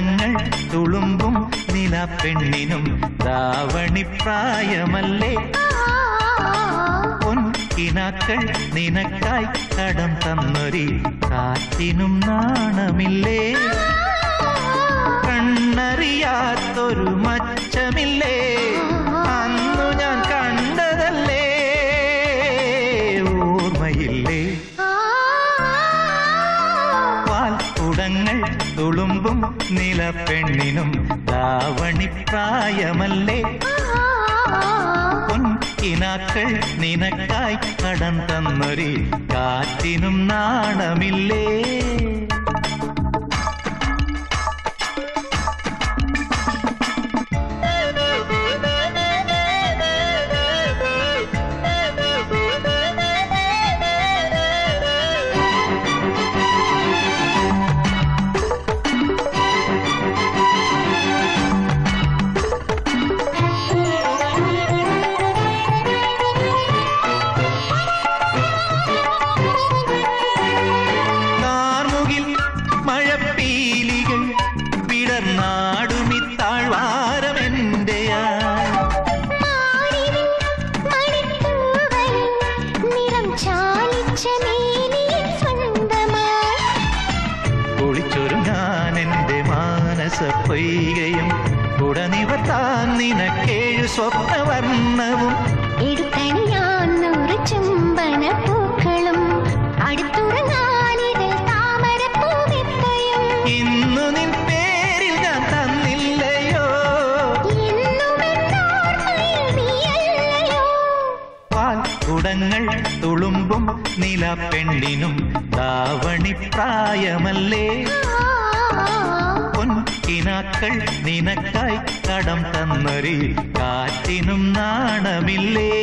കുടങ്ങൾ തുളുമ്പും നില പെണ്ണിനും ദാവണിപ്രായമല്ലേ പൊൻകിനാക്കൾ നിനക്കായി കടം തന്നൊരി കാറ്റിനും നാണമില്ലേ കണ്ണറിയാത്തൊരു മച്ചമില്ലേ അന്നു ഞാൻ കണ്ടതല്ലേ ഓർമ്മയില്ലേ പാൽക്കുടങ്ങൾ തുളുമ്പും നില പെണ്ണിനും ദാവണിപ്രായമല്ലേ പൊൻകിനാക്കൾ നിനക്കായി കടം തന്നൊരി കാറ്റിനും നാണമില്ലേ കാർമുകിൽ മഴപ്പീലികൾ വിടർനാടുമി താഴ്വാരമെന്റെയാ കുളിച്ചൊരുങ്ങാൻ എന്റെ മാനസ പൊയ്കയും ഉടനിവർത്താൻ നിനക്കേഴു സ്വപ്നവർണ്ണവും ഇന്നു നിൻ പേരിൽ ഞാൻ തന്നില്ലയോ പാൽക്കുടങ്ങൾ തുളുമ്പും നില പെണ്ണിനും ദാവണിപ്രായമല്ലേ പൊൻകിനാക്കൾ നിനക്കായി കടം തന്നൊരി കാറ്റിനും നാണമില്ലേ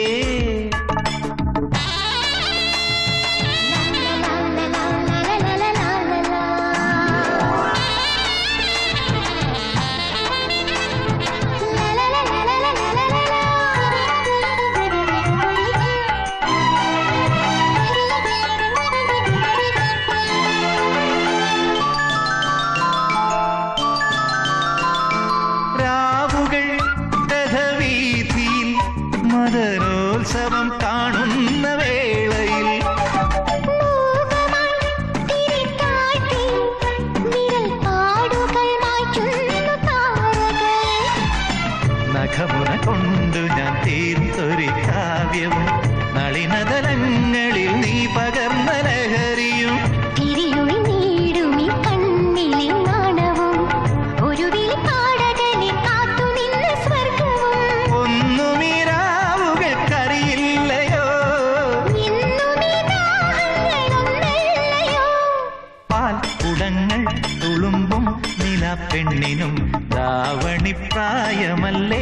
രാവുകൾ രഥവീഥിയിൽ മദനോത്സവം കാണുന്ന വേളയിൽ നഖമുന കൊണ്ടു ഞാൻ തീർത്തൊരു കാവ്യവും നളിനതലങ്ങളിൽ നീ പകർന്ന ലഹരിയും ഒന്നും ഈ രാവുകൾക്കറിയില്ലയോ പാൽക്കുടങ്ങൾ തുളുമ്പും നില പെണ്ണിനും ദാവണിപ്രായമല്ലേ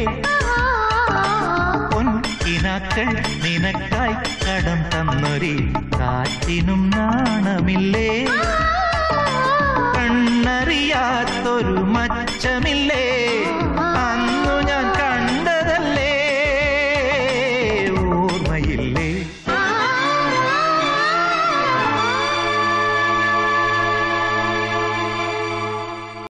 പൊൻകിനാക്കൾ നിനക്കായി കടം തന്നൊരി കാറ്റിനും നാണമില്ലേ